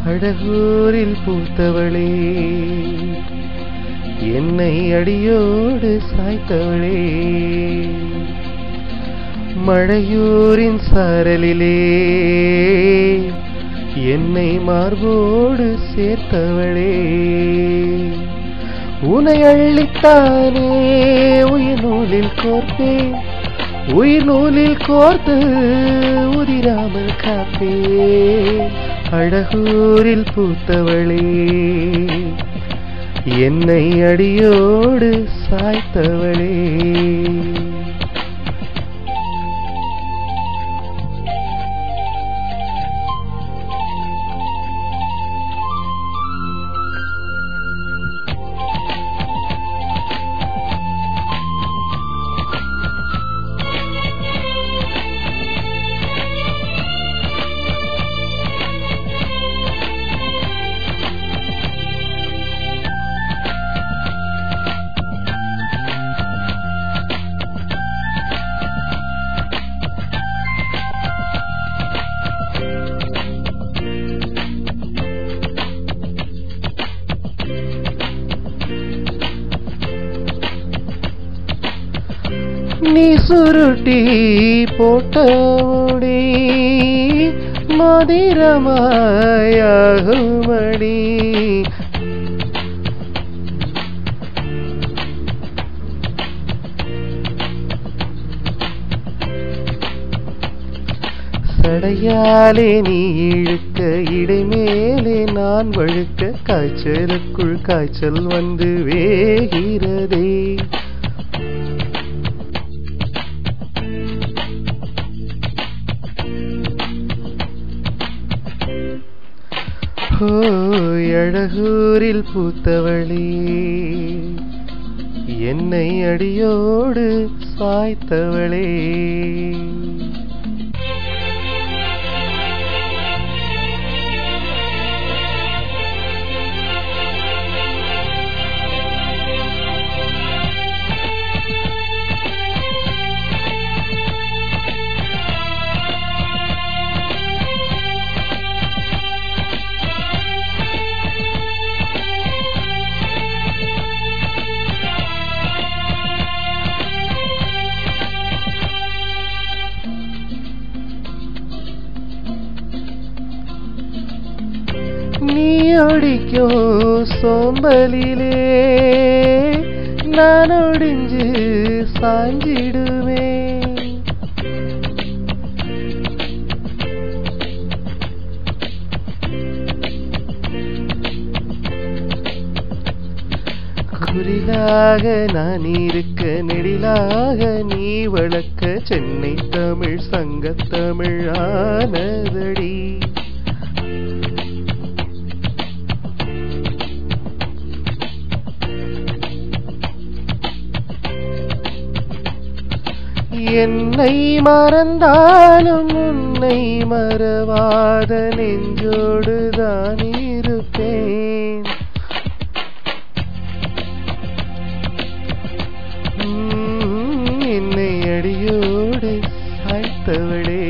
அழகூரில் பூத்தவளே என்னை அடியோடு சாய்த்தவளே மழையூரின் சாரலிலே என்னை மார்போடு சேர்த்தவளே உனை அள்ளித்தானே உயிர் நூலில் கோர்த்தேன் உயிர் நூலில் கோர்த்து உதிராமல் காப்பே அழகூரில் பூத்தவளே என்னை அடியோடு சாய்த்தவளே நீ சுருட்டி போட்டோடி மதிரமாயாகுமடி சடையாலே நீ இழுக்க இடைமேலே நான் வழுக்க காய்ச்சலுக்குள் காய்ச்சல் வந்து வேகிறதே ஓய் அழகூரில் பூத்தவளே என்னை அடியோடு சாய்த்தவளே நீ ஒடிக்கும் சோம்பலிலே நான் ஒடிஞ்சு சாஞ்சிடுவேன் குரிலாக நான் இருக்க நெடிலாக நீ வளர்க்க சென்னை தமிழ் சங்கத்தமிழ் ஆனதடி என்னை மறந்தாலும் உன்னை மறவாத நெஞ்சோடு தான் இருப்பேன் உம், என்னை அடியோடு சாய்த்தவளே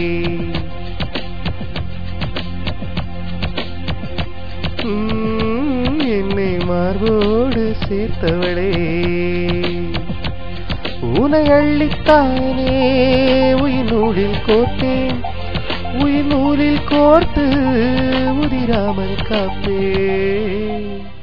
உம், என்னை மார்போடு சேர்த்தவளே உனை அள்ளித்தானே உயிர் நூலில் கோர்த்தேன் உயிர் நூலில் கோர்த்து உதிராமல் காப்பேன்